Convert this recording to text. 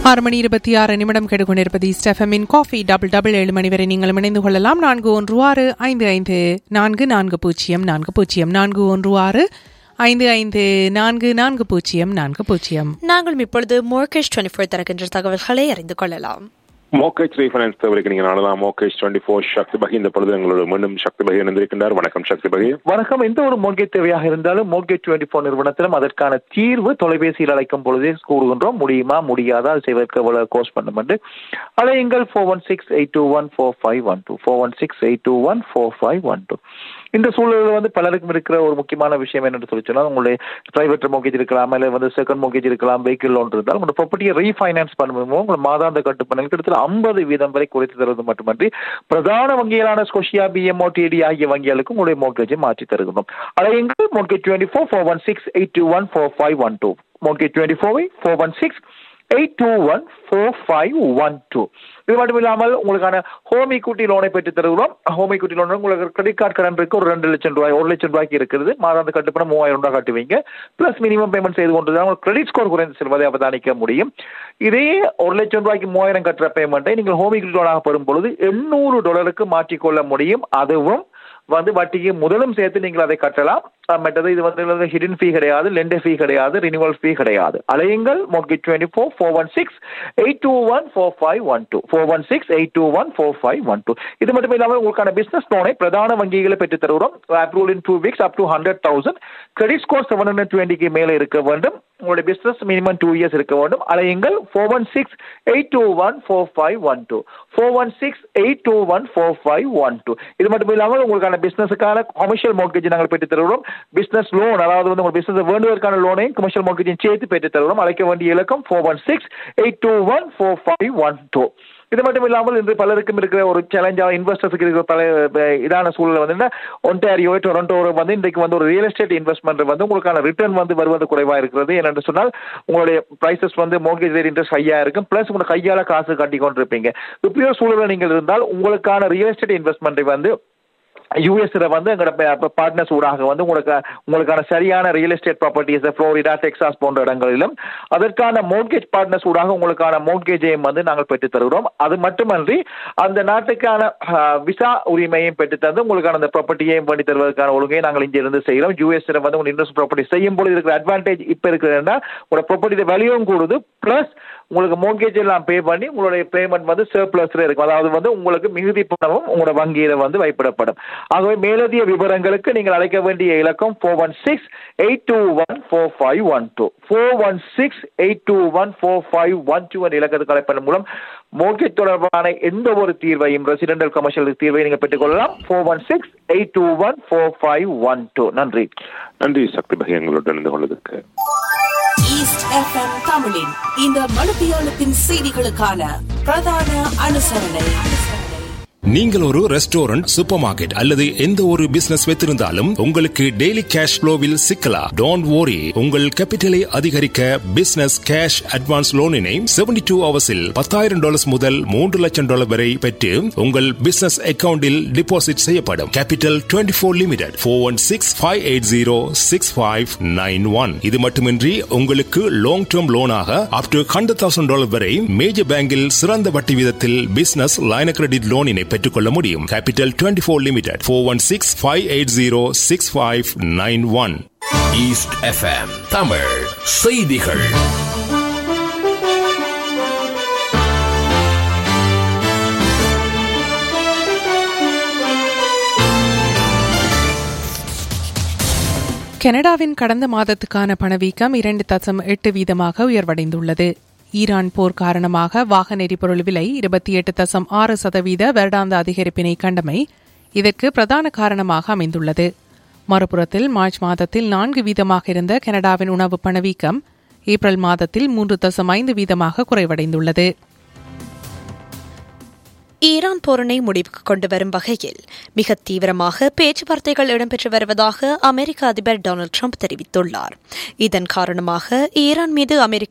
ஆறு மணி இருபத்தி ஆறு நிமிடம் கெடுகொண்டிருப்பது ஸ்டெஃபமின் காஃபி டபுள் டபுள் ஏழு மணி வரை நீங்கள் இணைந்து கொள்ளலாம் நான்கு ஒன்று ஆறு ஐந்து ஐந்து நான்கு நான்கு பூஜ்ஜியம் நான்கு பூஜ்ஜியம் நான்கு ஒன்று ஆறு ஐந்து ஐந்து நான்கு நான்கு பூஜ்ஜியம் நான்கு பூஜ்ஜியம் நாங்களும் இப்பொழுது மோர்கேஷ் டுவெண்ட்டி ஃபோர் தருகின்ற தகவல்களை அறிந்து கொள்ளலாம் மோகேஜ் ரீஃபைனான்ஸ் தவிர்க்கு நீங்க நாடலாம் மோகேஜ் டுவெண்ட்டி ஃபோர் சக்தி பகி இந்த பொழுது எங்களோட மீண்டும் சக்தி பகி இணைந்திருக்கின்றார் வணக்கம் சக்தி பகி வணக்கம் எந்த ஒரு மோர்கேஜ் தேவையாக இருந்தாலும் மோர்கேஜ் டுவெண்ட்டி ஃபோர் நிறுவனத்திலும் அதற்கான தீர்வு தொலைபேசியில் அழைக்கும் பொழுதே கூறுகின்றோம் முடியுமா முடியாதா அது செய்வதற்கு எவ்வளவு கோர்ஸ் பண்ணும் என்று அலையுங்கள் four one six eight two one four five one two four one six eight two one four five one two இந்த சூழலில் வந்து பலருக்கும் இருக்கிற ஒரு முக்கியமான விஷயம் என்னன்னு சொல்லி சொன்னால் உங்களுடைய பிரைவேட் மோகேஜ் இருக்கலாம் இல்லை வந்து செகண்ட் மோகேஜ் இருக்கலாம் வெஹிக்கிள் லோன் இருந்தால் உங்களோட ப்ராப்பர்ட்டியை ரீஃபைனான்ஸ் பண்ணும்போது உங்களை மாதாந்த கட்டுப்பணம் கிட்டத்தட்ட ஐம்பது வீதம் வரை குறைத்து தருவது மட்டுமன்றி பிரதான வங்கிகளான ஸ்கொஷியா பிஎம்ஓ டிடி ஆகிய வங்கிகளுக்கும் உங்களுடைய மோர்கேஜை மாற்றி தருகிறோம் அலையுங்கள் mortgage twenty four four one six eight two one four five one two mortgage twenty four four one six eight two one four five one two இது மட்டும் இல்லாமல் உங்களுக்கான ஹோம் ஈக்குட்டி லோனை பெற்று தருகிறோம் ஹோம் ஈக்குட்டி லோன் உங்களுக்கு credit card கடன் இருக்கு ஒரு ரெண்டு லட்சம் ரூபாய் ஒரு லட்சம் ரூபாய்க்கு இருக்குது மாதாந்த கட்டுப்பணம் மூவாயிரம் ரூபாய் கட்டுவீங்க பிளஸ் மினிமம் பேமெண்ட் செய்து கொண்டு தான் உங்களுக்கு கிரெடிட் ஸ்கோர் குறைந்து செல்வதை அவதானிக்க முடியும் இதே ஒரு லட்சம் ரூபாய்க்கு மூவாயிரம் கட்டுற பேமெண்ட்டை நீங்கள் ஹோம் ஈக்குட்டி லோனாக பெறும் பொழுது எண்ணூறு டாலருக்கு மாற்றிக்கொள்ள முடியும் அதுவும் வந்து வட்டிக்கு முதலும் சேர்த்து நீங்கள் அதை கட்டலாம் மற்றது இது வந்து ஹிடன் ஃபீ கிடையாது லெண்டர் ஃபீ கிடையாது ரினிவல் ஃபீ கிடையாது அலையுங்கள் mortgage twenty four four one six eight two one four five one two four one six eight two one four five one two இது மட்டும் இல்லாமல் உங்களுக்கான பிசினஸ் லோனை பிரதான வங்கிகளை பெற்று தருகிறோம் approval in two weeks up to hundred thousand credit score seven hundred டுவெண்ட்டிக்கு மேலே இருக்க வேண்டும் உங்களுடைய பிசினஸ் மினிமம் டூ இயர்ஸ் இருக்க வேண்டும் அலையுங்கள் four one six eight two one four five one two four one six eight two one four five one two இது மட்டும் இல்லாமல் உங்களுக்கான பிசினஸுக்கான கமர்ஷியல் மோர்கேஜ் நாங்கள் பெற்று தருகிறோம் பிசினஸ் லோன் அதாவது வந்து உங்கள் பிசினஸ் வேண்டுவதற்கான லோனையும் கமர்ஷியல் மோர்கேஜையும் சேர்த்து பெற்று தருகிறோம் அழைக்க வேண்டிய இலக்கம் four one six eight two one four five one two இது மட்டும் இல்லாமல் இன்று பலருக்கும் இருக்கிற ஒரு சேலஞ்சாக இன்வெஸ்டர்ஸுக்கு இருக்கிற பல இதான சூழல் வந்து ஒன்டாரியோ டொரண்டோ வந்து இன்றைக்கு வந்து ஒரு ரியல் எஸ்டேட் இன்வெஸ்ட்மெண்ட் வந்து உங்களுக்கான ரிட்டர்ன் வந்து வருவது குறைவாக இருக்கிறது என்னென்று சொன்னால் உங்களுடைய ப்ரைசஸ் வந்து மோர்கேஜ் ரேட் இன்ட்ரெஸ்ட் ஹையாக இருக்கும் ப்ளஸ் உங்களுக்கு கையால் காசு கட்டி கொண்டிருப்பீங்க இப்படியோ சூழலில் நீங்கள் இருந்தால் உங்களுக்கான ரியல் எஸ்டேட் இன்வெஸ்ட்மெண்ட்டை வந்து யூஎஸ்ல வந்து எங்களோட பார்ட்னர்ஸ் ஊடாக வந்து உங்களுக்கு உங்களுக்கான சரியான real estate properties Florida Texas போன்ற இடங்களிலும் அதற்கான மோர்கேஜ் பார்ட்னர்ஸ் ஊடாக உங்களுக்கான மோர்கேஜையும் வந்து நாங்கள் பெற்று தருகிறோம் அது மட்டுமன்றி அந்த நாட்டுக்கான விசா உரிமையும் பெற்று தந்து உங்களுக்கான அந்த ப்ராப்பர்ட்டியையும் பண்ணி தருவதற்கான ஒழுங்கையை நாங்கள் இங்கே இருந்து செய்கிறோம் யூஎஸ்ல வந்து உங்கள் இன்வெஸ்ட் ப்ராப்பர்ட்டி செய்யும் பொழுது இருக்கிற அட்வான்டேஜ் இப்போ இருக்கிறதுனா உங்களோட ப்ராப்பர்ட்டி வேல்யூவும் கூடுது ப்ளஸ் உங்களுக்கு மோர்கேஜ் எல்லாம் பே பண்ணி உங்களுடைய பேமெண்ட் வந்து சர்ப்ளஸ்ல இருக்கும் அதாவது வந்து உங்களுக்கு மிகுதி பணமும் உங்களோட வங்கியில வந்து வைப்பிடப்படும் ஆகவே மேலதிக விவரங்களுக்கு நீங்கள் அழைக்க வேண்டிய இலக்கம் four one six eight two one four five one two four one six eight two one four five one two என்ற இலக்கத்துக்கு அழைப்பதன் மூலம் மோர்கேஜ் தொடர்பான எந்த ஒரு தீர்வையும் ரெசிடென்டல் கமர்ஷியல் தீர்வை நீங்கள் பெற்றுக்கொள்ளலாம் four one six eight two one four five one two நன்றி நன்றி சக்தி பகி எங்களோட இணைந்து கொண்டதற்கு ஈஸ்ட் எஃப்எம் தமிழின் இந்த மனுபியாலத்தின் செய்திகளுக்கான பிரதான அனுசரணை நீங்கள் ஒரு ரெஸ்டாரண்ட் சூப்பர் மார்க்கெட் அல்லது எந்த ஒரு பிசினஸ் வைத்திருந்தாலும் உங்களுக்கு டெய்லி கேஷ் ஃப்ளோவில் சிக்கலாம் டோன்ட் worry உங்கள் கேபிட்டலை அதிகரிக்க பிசினஸ் கேஷ் அட்வான்ஸ் லோனினை செவன்டி டூ ஹவர்ஸில் பத்தாயிரம் டாலர்ஸ் முதல் மூன்று லட்சம் டாலர் வரை பெற்று உங்கள் பிசினஸ் அக்கவுண்டில் டிபாசிட் செய்யப்படும் capital twenty four limited four one six five eight zero six five nine one இது மட்டுமின்றி உங்களுக்கு லாங் டேர்ம் லோனாக up to hundred thousand dollar வரை மேஜர் பேங்கில் சிறந்த வட்டி வீதத்தில் பிசினஸ் லைன கிரெடிட் லோனினை பெற்றுக்கொள்ள முடியும் capital twenty four limited four one six five eight zero six five nine one East FM Tamil செய்திகள் கனடாவின் கடந்த மாதத்துக்கான பணவீக்கம் இரண்டு தசம் எட்டு வீதமாக உயர்வடைந்துள்ளது ஈரான் போர் காரணமாக வாகன எரிபொருள் விலை இருபத்தி எட்டு தசம் ஆறு சதவீத வருடாந்த அதிகரிப்பினை கண்டமை இதற்கு பிரதான காரணமாக அமைந்துள்ளது மறுபுறத்தில் மார்ச் மாதத்தில் நான்கு வீதமாக இருந்த கனடாவின் உணவு பணவீக்கம் ஏப்ரல் மாதத்தில் மூன்று தசம் ஐந்து வீதமாக குறைவடைந்துள்ளது ஈரான் போரினை முடிவுக்கு கொண்டு வரும் வகையில் மிக தீவிரமாக பேச்சுவார்த்தைகள் இடம்பெற்று வருவதாக அமெரிக்க அதிபர் டொனால்டு ட்ரம்ப் தெரிவித்துள்ளார் இதன் காரணமாக ஈரான் மீது அமெரிக்க